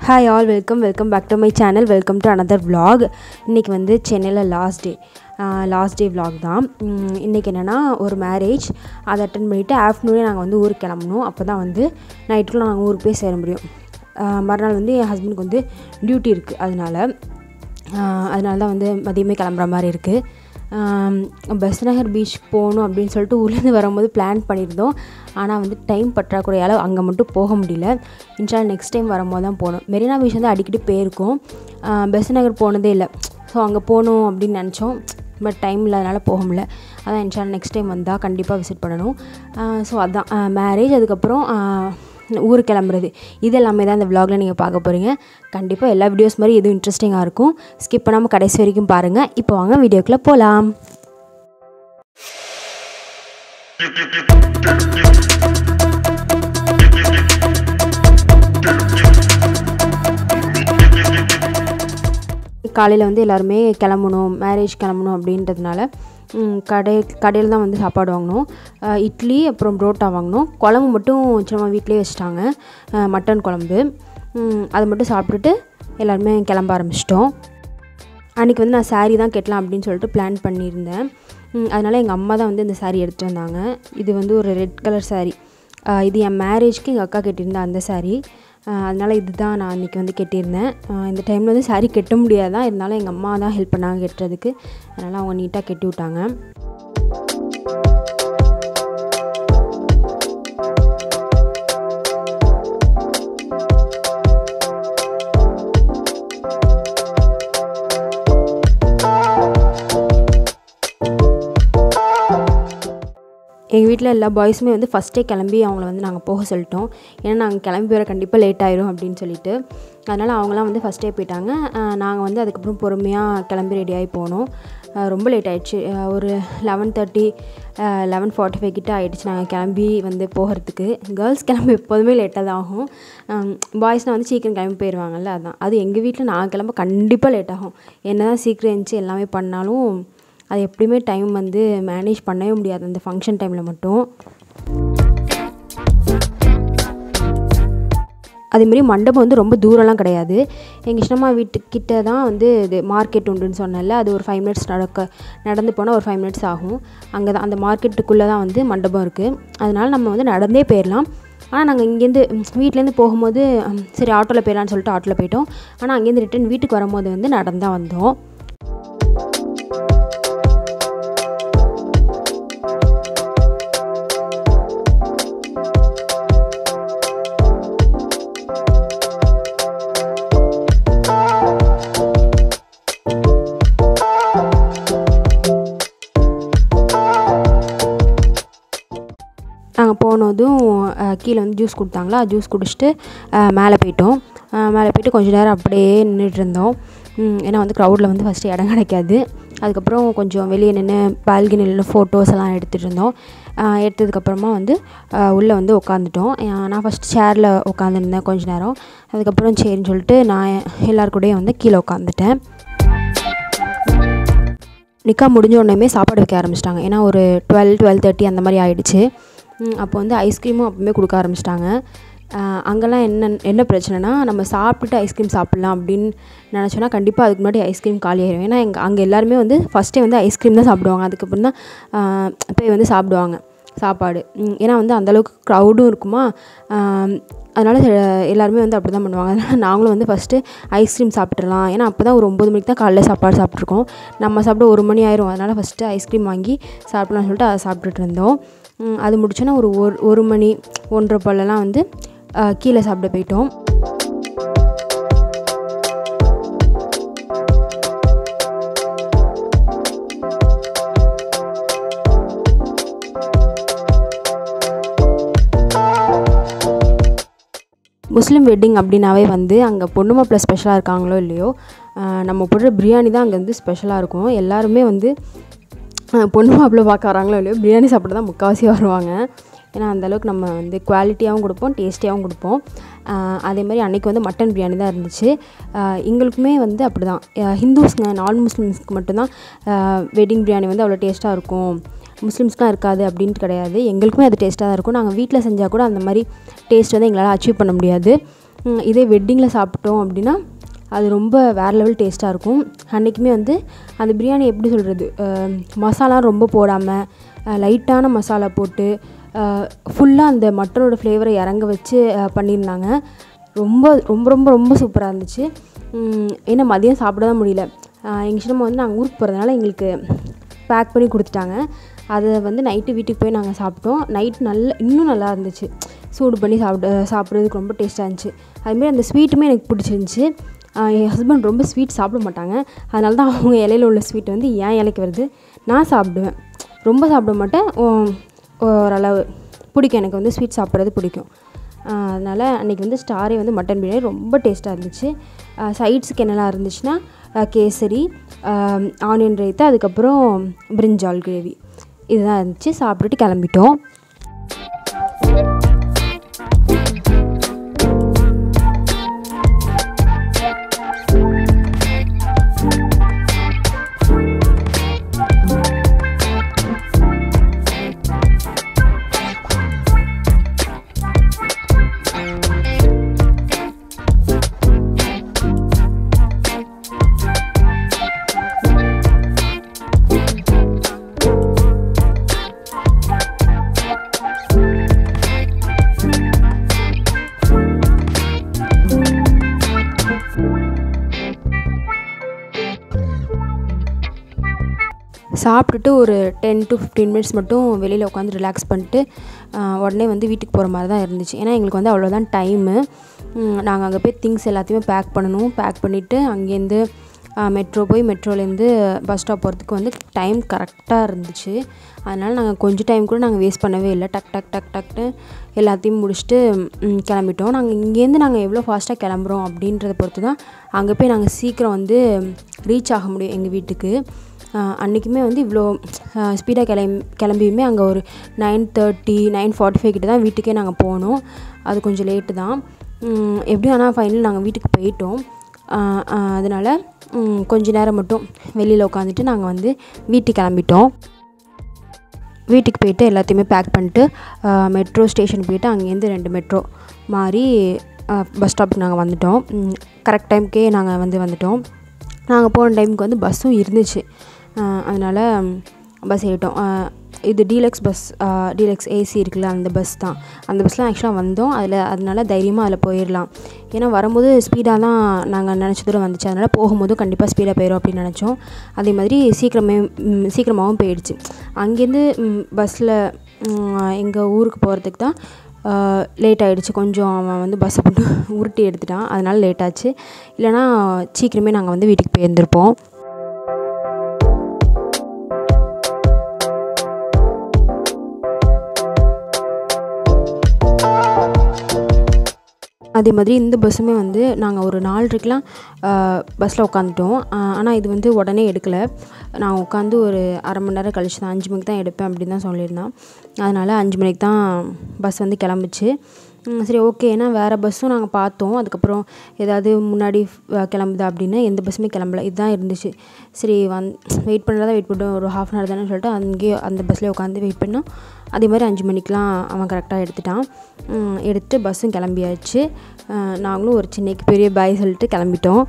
hi all welcome welcome back to my channel welcome to another vlog இன்றைக்கி வந்து சென்னையில் last day last day vlog தான் உம், இன்றைக்கி என்னென்னா ஒரு மேரேஜ் அதை அட்டன் பண்ணிவிட்டு ஆஃப்டர்நூனே நாங்கள் வந்து ஊருக்கு கிளம்பணும் அப்போ தான் வந்து நைட்டுக்குள்ளே நாங்கள் ஊருக்கு போய் சேர முடியும் ஆஹ், மறுநாள் வந்து என் ஹஸ்பண்டுக்கு வந்து டியூட்டி இருக்குது அதனால் ஆஹ், அதனால தான் வந்து மதியமே கிளம்புற மாதிரி இருக்குது பெஸ் நகர் பீச் போகணும் அப்படின்னு சொல்லிட்டு ஊர்லேருந்து வரும்போது பிளான் பண்ணியிருந்தோம் ஆனால் வந்து டைம் பற்றாக்குறையால் அங்கே மட்டும் போக முடியல இன்ஷா நெக்ஸ்ட் டைம் வரும்போது தான் போகணும் மெரினா பீச் வந்து அடிக்கடி போயிருக்கோம் பெஸ் நகர் போனதே இல்லை ஸோ அங்கே போகணும் அப்படின்னு நினச்சோம் பட் டைம் இல்லாதனால போக முடியல அதான் இன்ஷா நெக்ஸ்ட் டைம் வந்தால் கண்டிப்பாக விசிட் பண்ணணும் ஸோ அதான் மேரேஜ் அதுக்கப்புறம் ஆஹ், ஊருக்கு கிளம்புறது இது எல்லாமே தான் இந்த vlogல நீங்கள் பார்க்க போகிறீங்க கண்டிப்பாக எல்லா வீடியோஸ் மாதிரி எதுவும் இன்ட்ரெஸ்டிங்காக இருக்கும் ஸ்கிப் பண்ணாமல் கடைசி வரைக்கும் பாருங்கள் இப்போ வாங்க வீடியோக்குள்ளே போகலாம் காலையில் வந்து எல்லாருமே கிளம்பணும் மேரேஜ் கிளம்பணும் அப்படின்றதுனால ம், கடை கடையில் தான் வந்து சாப்பாடு வாங்கினோம் அஹ், இட்லி அப்புறம் புரோட்டா வாங்கினோம் குழம்பு மட்டும் சும்மா வீட்டிலே வச்சுட்டாங்க அஹ், மட்டன் குழம்பு ம், அதை மட்டும் சாப்பிட்டுட்டு எல்லாருமே கிளம்ப ஆரம்பிச்சிட்டோம் அன்றைக்கி வந்து நான் saree தான் கட்டலாம் அப்படின்னு சொல்லிட்டு பிளான் பண்ணியிருந்தேன் ம், அதனால் எங்கள் அம்மா தான் வந்து இந்த saree எடுத்துகிட்டு வந்தாங்க இது வந்து ஒரு ரெட் கலர் saree ஆஹ் இது என் மேரேஜ்க்கு எங்கள் அக்கா கட்டியிருந்த அந்த saree ஆஹ் அதனால் இது தான் நான் அன்றைக்கி வந்து கட்டியிருந்தேன் ஆஹ் இந்த டைமில் வந்து saree கட்ட முடியாதான் இருந்தாலும் எங்கள் அம்மா தான் ஹெல்ப் பண்ணாங்க கட்டுறதுக்கு அதனால் அவங்க நீட்டாக கட்டி விட்டாங்க எங்கள் வீட்டில் எல்லா பாய்ஸுமே வந்து ஃபஸ்ட்டே கிளம்பி அவங்கள வந்து நாங்கள் போக சொல்லிட்டோம் ஏன்னா நாங்கள் கிளம்பி வர கண்டிப்பாக லேட் ஆயிரும் அப்படின்னு சொல்லிட்டு அதனால் அவங்களாம் வந்து ஃபஸ்ட்டே போயிட்டாங்க நாங்கள் வந்து அதுக்கப்புறம் பொறுமையாக கிளம்பி ரெடியாகி போனோம் அஹ் ரொம்ப லேட் ஆயிடுச்சு அஹ் ஒரு eleven thirty eleven forty five கிட்ட ஆகிடுச்சு நாங்கள் கிளம்பி வந்து போகிறதுக்கு கேர்ள்ஸ் கிளம்பி எப்போதுமே லேட்டாக தான் ஆகும் பாய்ஸ்னால் வந்து சீக்கிரம் கிளம்பி போயிடுவாங்கல்ல அதான் அது எங்கள் வீட்டில் நான் கிளம்ப கண்டிப்பாக லேட் ஆகும் என்ன தான் சீக்கிரம் எழுந்துச்சு எல்லாமே பண்ணாலும் அது எப்படியுமே டைம் வந்து மேனேஜ் பண்ணவே முடியாது அந்த ஃபங்க்ஷன் டைமில் மட்டும் அதேமாரி மண்டபம் வந்து ரொம்ப தூரம்லாம் கிடையாது எங்கள் இஷ்டமா வீட்டுக்கிட்ட தான் வந்து இது மார்க்கெட் உண்டுன்னு சொன்னேன்ல அது ஒரு ஃபைவ் மினிட்ஸ் நடக்க நடந்து போனால் ஒரு ஃபைவ் மினிட்ஸ் ஆகும் அங்கே தான் அந்த மார்க்கெட்டுக்குள்ளே தான் வந்து மண்டபம் இருக்குது அதனால நம்ம வந்து நடந்தே போயிடலாம் ஆனால் நாங்கள் இங்கேருந்து ம், வீட்டிலேருந்து போகும்போது ம், சரி ஆட்டோவில் போயிடலான்னு சொல்லிட்டு ஆட்டோவில் போயிட்டோம் ஆனால் அங்கேருந்து ரிட்டன் வீட்டுக்கு வரும்போது வந்து நடந்தான் வந்தோம் நாங்கள் போனதும் அஹ், கீழே வந்து ஜூஸ் கொடுத்தாங்களா ஜூஸ் குடிச்சிட்டு அஹ், மேலே போயிட்டோம் அஹ், மேலே போயிட்டு கொஞ்ச நேரம் அப்படியே நின்றுட்டு இருந்தோம் ம், ஏன்னா வந்து க்ரௌடில் வந்து ஃபஸ்ட்டு இடம் கிடைக்காது அதுக்கப்புறம் கொஞ்சம் வெளியே நின்று பால்கனியில் நின்று ஃபோட்டோஸ் எல்லாம் எடுத்துகிட்டு இருந்தோம் அஹ், எடுத்ததுக்கப்புறமா வந்து உள்ளே வந்து உட்காந்துட்டோம் அஹ், நான் ஃபஸ்ட் சேரில் உட்காந்துருந்தேன் கொஞ்ச நேரம் அதுக்கப்புறம் சரின்னு சொல்லிட்டு நான் எல்லார் கூடயும் வந்து கீழே உட்காந்துட்டேன் நிக்கா முடிஞ்ச உடனேமே சாப்பாடு வைக்க ஆரம்பிச்சிட்டாங்க ஏன்னா ஒரு டுவெல் டுவெல் தேர்ட்டி அந்த மாதிரி ஆயிடுச்சு ம், அப்போ வந்து ஐஸ்கிரீமும் அப்போவே கொடுக்க ஆரம்பிச்சிட்டாங்க அங்கெல்லாம் என்ன என்ன பிரச்சனைனா நம்ம சாப்பிட்டுட்டு ஐஸ்கிரீம் சாப்பிட்லாம் அப்படின்னு நினச்சோன்னா கண்டிப்பாக அதுக்கு முன்னாடி ஐஸ்கிரீம் காலி ஆயிடும் ஏன்னா எங்கள் அங்கே எல்லாருமே வந்து ஃபஸ்ட்டே வந்து ஐஸ்கிரீம் தான் சாப்பிடுவாங்க அதுக்கப்புறம் தான் ஆஹ், போய் வந்து சாப்பிடுவாங்க சாப்பாடு ம், ஏன்னா வந்து அந்தளவுக்கு க்ரௌடும் இருக்குமா அதனால் எல்லாருமே வந்து அப்படி தான் பண்ணுவாங்க அதனால் நாங்களும் வந்து ஃபஸ்ட்டு ஐஸ்கிரீம் சாப்பிட்றலாம் ஏன்னா அப்போ தான் ஒரு ஒம்பது மணிக்கு தான் காலைல சாப்பாடு சாப்பிட்ருக்கோம் நம்ம சாப்பிட ஒரு மணி ஆயிரும் அதனால் ஃபஸ்ட்டு ஐஸ்கிரீம் வாங்கி சாப்பிட்லாம்னு சொல்லிட்டு அதை சாப்பிட்டுட்டு இருந்தோம் ம், அது முடிச்சோன்னா ஒரு ஒரு ஒரு மணி ஒன்றரை போலலாம் வந்து அஹ், கீழே சாப்பிட போயிட்டோம் முஸ்லீம் வெட்டிங் அப்படின்னாவே வந்து அங்கே பொண்ணு மாப்பிள்ளை ஸ்பெஷலாக இருக்காங்களோ இல்லையோ ஆஹ் நம்ம போடுற பிரியாணி தான் அங்கே வந்து ஸ்பெஷலாக இருக்கும் எல்லாருமே வந்து ஆஹ் பொண்ணு மாப்பிள்ளை பார்க்க வராங்களோ இல்லையோ பிரியாணி சாப்பிட தான் முக்கால்வாசி வருவாங்க ஏன்னா அந்தளவுக்கு நம்ம வந்து குவாலிட்டியாகவும் கொடுப்போம் டேஸ்டியாகவும் கொடுப்போம் ஆஹ் அதே மாதிரி அன்றைக்கி வந்து மட்டன் பிரியாணி தான் இருந்துச்சு ஆஹ் எங்களுக்குமே வந்து அப்படி தான் ஹிந்துஸ்ங்க நான் முஸ்லீம்ஸ்க்கு மட்டும்தான் வெட்டிங் பிரியாணி வந்து அவ்வளோ டேஸ்ட்டாக இருக்கும் முஸ்லீம்ஸ்க்குலாம் இருக்காது அப்படின்ட்டு கிடையாது எங்களுக்குமே அது டேஸ்ட்டாக தான் இருக்கும் நாங்கள் வீட்டில் செஞ்சால் கூட அந்த மாதிரி டேஸ்ட் வந்து எங்களால் அச்சீவ் பண்ண முடியாது ம், இதே வெட்டிங்கில் சாப்பிட்டோம் அப்படின்னா அது ரொம்ப வேறு லெவல் டேஸ்ட்டாக இருக்கும் அன்றைக்குமே வந்து அந்த பிரியாணி எப்படி சொல்கிறது மசாலா ரொம்ப போடாமல் லைட்டான மசாலா போட்டு ஃபுல்லாக அந்த மட்டனோட ஃப்ளேவரை இறங்க வச்சு அஹ், பண்ணியிருந்தாங்க ரொம்ப ரொம்ப ரொம்ப ரொம்ப சூப்பராக இருந்துச்சு ம், ஏன்னா மதியம் சாப்பிட தான் முடியல எங்கள் சின்னம்மா வந்து நாங்கள் ஊருக்கு போகிறதுனால எங்களுக்கு பேக் பண்ணி கொடுத்துட்டாங்க அதை வந்து நைட்டு வீட்டுக்கு போய் நாங்கள் சாப்பிட்டோம் நைட் நல்ல இன்னும் நல்லா இருந்துச்சு சூடு பண்ணி சாப்பிட சாப்பிட்றதுக்கு ரொம்ப டேஸ்ட்டாக இருந்துச்சு அதுமாரி அந்த ஸ்வீட்டுமே எனக்கு பிடிச்சிருந்துச்சி என் ஹஸ்பண்ட் ரொம்ப ஸ்வீட் சாப்பிட மாட்டாங்க அதனால தான் அவங்க இலையில உள்ள ஸ்வீட் வந்து என் இலைக்கு வருது நான் சாப்பிடுவேன் ரொம்ப சாப்பிட மாட்டேன் ஓ- ஓரளவு பிடிக்கும் எனக்கு வந்து ஸ்வீட் சாப்பிட்றது பிடிக்கும் அதனால் அன்றைக்கி வந்து ஸ்டாரே வந்து மட்டன் பிரியாணி ரொம்ப டேஸ்ட்டாக இருந்துச்சு சைட்ஸுக்கு என்னெல்லாம் இருந்துச்சுன்னா அஹ், கேசரி ஆனியன் ரைத்தா அதுக்கப்புறம் பிரிஞ்சால் கிரேவி இதுதான் இருந்துச்சு சாப்பிட்டுட்டு கிளம்பிட்டோம் சாப்பிட்டுட்டு ஒரு டென் டு ஃபிஃப்டீன் மினிட்ஸ் மட்டும் வெளியில் உட்காந்து ரிலாக்ஸ் பண்ணிட்டு ஆஹ், உடனே வந்து வீட்டுக்கு போகிற மாதிரி தான் இருந்துச்சு ஏன்னா எங்களுக்கு வந்து அவ்வளோதான் டைமு நாங்கள் அங்கே போய் திங்ஸ் எல்லாத்தையுமே பேக் பண்ணணும் பேக் பண்ணிவிட்டு அங்கேருந்து மெட்ரோ போய் மெட்ரோலேருந்து பஸ் ஸ்டாப் போகிறதுக்கு வந்து டைம் கரெக்டாக இருந்துச்சு அதனால் நாங்கள் கொஞ்சம் டைம் கூட நாங்கள் வேஸ்ட் பண்ணவே இல்லை டக் டக் டக் டக்னு எல்லாத்தையும் முடிச்சுட்டு ம், கிளம்பிட்டோம் நாங்கள் இங்கேருந்து நாங்கள் எவ்வளோ ஃபாஸ்ட்டாக கிளம்புறோம் அப்படின்றத பொறுத்து தான் அங்கே போய் நாங்கள் சீக்கிரம் வந்து ரீச் ஆக முடியும் எங்கள் வீட்டுக்கு ஆஹ் அன்றைக்குமே வந்து இவ்வளோ ஸ்பீடாக கிளம்பி கிளம்பியுமே அங்கே ஒரு nine thirty nine forty five கிட்ட தான் வீட்டுக்கே நாங்கள் போனோம் அது கொஞ்சம் லேட்டு தான் உம், எப்படியும் ஆனால் ஃபைனல் நாங்கள் வீட்டுக்கு போயிட்டோம் ஆஹ் ஆஹ் அதனால உம், கொஞ்ச நேரம் மட்டும் வெளியில் உட்காந்துட்டு நாங்கள் வந்து வீட்டுக்கு கிளம்பிட்டோம் வீட்டுக்கு போயிட்டு எல்லாத்தையுமே பேக் பண்ணிட்டு மெட்ரோ ஸ்டேஷன் போயிட்டு அங்கேருந்து ரெண்டு மெட்ரோ மாறி பஸ் ஸ்டாப்புக்கு நாங்கள் வந்துட்டோம் கரெக்ட் டைம்க்கே நாங்கள் வந்து வந்துட்டோம் நாங்கள் போன டைமுக்கு வந்து பஸ்ஸும் இருந்துச்சு அதனால் பஸ் ஏறிட்டோம் அஹ், இது டீலக்ஸ் பஸ் டீலக்ஸ் ஏசி இருக்குல்ல அந்த பஸ் தான் அந்த பஸ்லாம் ஆக்சுவலாக வந்தோம் அதில் அதனால தைரியமாக அதில் போயிடலாம் ஏன்னா வரும்போது ஸ்பீடாக தான் நாங்கள் நினச்ச தூரம் வந்துச்சு அதனால் போகும்போதும் கண்டிப்பாக ஸ்பீடாக போயிடும் அப்படின்னு நினச்சோம் அதே மாதிரி சீக்கிரமே ம், சீக்கிரமாகவும் போயிடுச்சு அங்கேருந்து பஸ்ஸில் எங்கள் ஊருக்கு போகிறதுக்கு தான் லேட் ஆகிடுச்சு கொஞ்சம் அவன் வந்து பஸ்ஸை போட்டு உருட்டி எடுத்துட்டான் அதனால் லேட் ஆச்சு இல்லைனா சீக்கிரமே நாங்கள் வந்து வீட்டுக்கு போயிருந்திருப்போம் அதே மாதிரி இந்த பஸ்ஸுமே வந்து நாங்கள் ஒரு நாலரைக்கெலாம் பஸ்ஸில் உட்காந்துட்டோம் ஆனால் இது வந்து உடனே எடுக்கலை நான் உட்காந்து ஒரு அரை மணி நேரம் கழிச்சு தான் அஞ்சு மணிக்கு தான் எடுப்பேன் அப்படின்னு தான் சொல்லியிருந்தான் அதனால் அஞ்சு மணிக்கு தான் பஸ் வந்து கிளம்புச்சு ம், சரி ஓகே ஏன்னா வேறு பஸ்ஸும் நாங்கள் பார்த்தோம் அதுக்கப்புறம் ஏதாவது முன்னாடி அஹ், கிளம்புதா அப்படின்னு எந்த பஸ்ஸுமே கிளம்பல இதுதான் இருந்துச்சு சரி வந் வெயிட் பண்ணுறதா வெயிட் பண்ணிட்டோம் ஒரு ஹாஃப் அன் ஹவர் தானே சொல்லிட்டு அங்கேயே அந்த பஸ்லேயே உட்காந்து வெயிட் பண்ணோம் அதே மாதிரி அஞ்சு மணிக்கெலாம் அவன் கரெக்டாக எடுத்துட்டான் ம், எடுத்து பஸ்ஸும் கிளம்பியாச்சு அஹ், நாங்களும் ஒரு சின்னைக்கு பெரிய பாய் சொல்லிட்டு கிளம்பிட்டோம்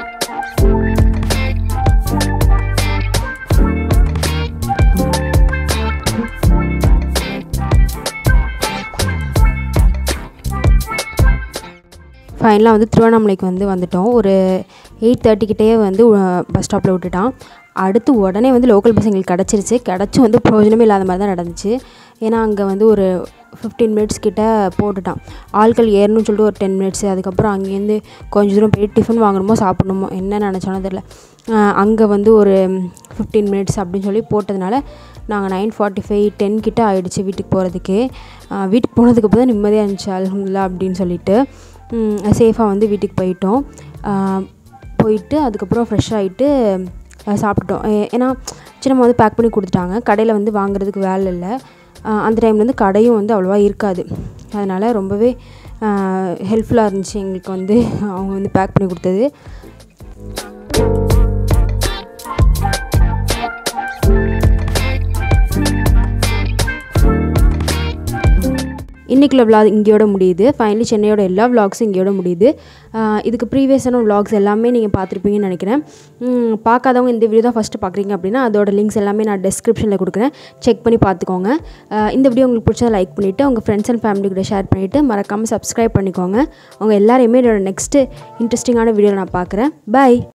ஃபைனலாக வந்து திருவண்ணாமலைக்கு வந்து வந்துட்டோம் ஒரு எயிட் தேர்ட்டிக்கிட்டே வந்து பஸ் ஸ்டாப்பில் விட்டுட்டான் அடுத்து உடனே வந்து லோக்கல் பஸ் எங்களுக்கு கிடச்சிருச்சு கிடச்சும் வந்து பிரயோஜனமே இல்லாத மாதிரி தான் நடந்துச்சு ஏன்னா அங்கே வந்து ஒரு ஃபிஃப்டீன் மினிட்ஸ் கிட்ட போட்டுட்டான் ஆட்கள் ஏறணும்னு சொல்லிட்டு ஒரு டென் மினிட்ஸ் அதுக்கப்புறம் அங்கேருந்து கொஞ்சம் தூரம் போய் டிஃபன் வாங்கணுமோ சாப்பிடணுமோ என்ன நினச்சானோ தெரில அங்கே வந்து ஒரு ஃபிஃப்டீன் மினிட்ஸ் அப்படின்னு சொல்லி போட்டதுனால நாங்கள் நைன் ஃபார்ட்டி ஃபைவ் டென் கிட்ட ஆயிடுச்சு வீட்டுக்கு போகிறதுக்கு வீட்டுக்கு போனதுக்கு அப்புறம் தான் நிம்மதியாக இருந்துச்சு அல்ஹம்துலில்லா அப்படின்னு சொல்லிட்டு சேஃபாக வந்து வீட்டுக்கு போயிட்டோம் ஆஹ் போயிட்டு அதுக்கப்புறம் ஃப்ரெஷ் ஆகிட்டு சாப்பிட்டுட்டோம் ஏ- ஏன்னா சின்னம்மா வந்து பேக் பண்ணி கொடுத்துட்டாங்க கடையில் வந்து வாங்குறதுக்கு வேலை இல்லை ஆஹ் அந்த டைமில் வந்து கடையும் வந்து அவ்வளோவா இருக்காது அதனால் ரொம்பவே ஹெல்ப்ஃபுல்லாக இருந்துச்சு எங்களுக்கு வந்து அவங்க வந்து பேக் பண்ணி கொடுத்தது இன்றைக்குள்ள vlog இங்கேயோட முடியுது ஃபைனலி சென்னையோட எல்லா vlogsம் இங்கேயோட முடியுது ஆஹ் இதுக்கு ப்ரீவியஸான vlogs எல்லாமே நீங்கள் பார்த்துருப்பீங்கன்னு நினைக்கிறேன் உம், பார்க்காதவங்க இந்த வீடியோ தான் ஃபஸ்ட்டு பார்க்குறீங்க அப்படின்னா அதோட லிங்க்ஸ் எல்லாமே நான் டெஸ்கிரிப்ஷனில் கொடுக்குறேன் செக் பண்ணி பார்த்துக்கோங்க ஆஹ் இந்த வீடியோ உங்களுக்கு பிடிச்சா லைக் பண்ணிவிட்டு உங்கள் ஃப்ரெண்ட்ஸ் அண்ட் ஃபேமிலி கூட ஷேர் பண்ணிவிட்டு மறக்காமல் சப்ஸ்கிரைப் பண்ணிக்கோங்க அவங்க எல்லாரையுமே என்னோட நெக்ஸ்ட்டு இன்ட்ரெஸ்டிங்கான வீடியோவில் நான் பார்க்குறேன் பை